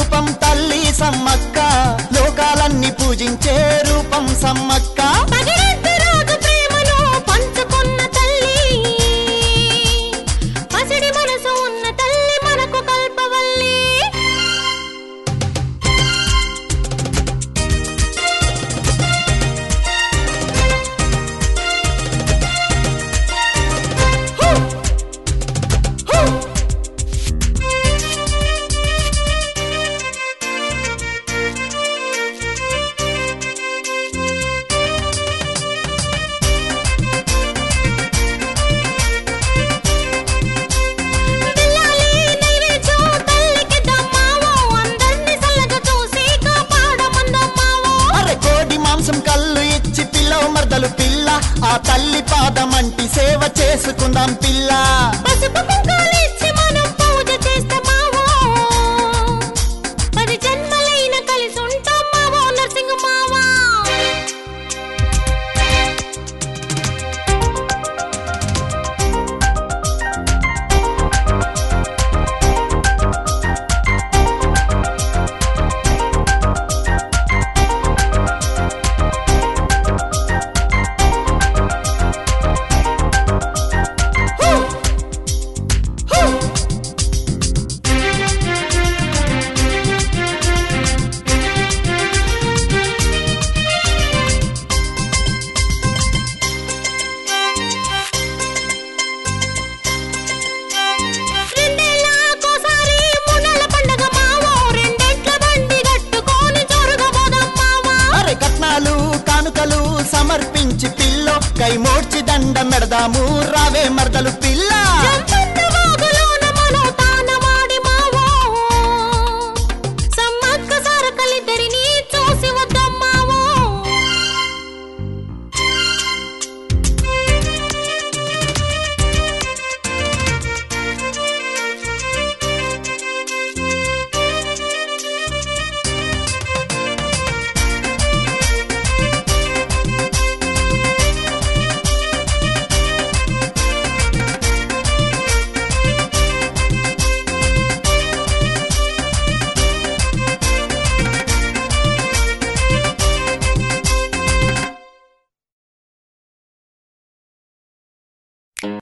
రూపం తల్లి సమ్మక్క లోకాలన్నీ పూజించే రూపం సమ్మక్క పగిడెద్దు రోజు ప్రేమను పంచుకున్న తల్లి పసిడి మనసు ఉన్న తల్లి మనకు కల్పవల్లి హూ! హూ! పిల్లాలి నైవేద్యం తల్లికి దమ్మావో అందర్ని సల్లగా చూసి కాపాడమందమ్మావో అరే కోడి మాంసం కళ్ళు ఇచ్చి పిల్లవ మర్దలు పిల్ల ఆ తల్లి పాదమంటి సేవ చేసుకుందాం పిల్ల పసుపు కుంకాలిచ్చి మనం పూజ చేస్తామావో పది జన్మలైన కలిసి ఉంటాం మావో నరసింహ మావా హూ! హూ! రెండేళ్ళకోసారి మూడేళ్ల పండగ మావో రెండెట్ల బండి కట్టుకొని జోరుగబోదాం మావా అరే కట్నాలు కానుకలు సమర్పించి పిల్లో కై మోడ్చి దండ మెడదాము రావే మర్దలు పిల్ల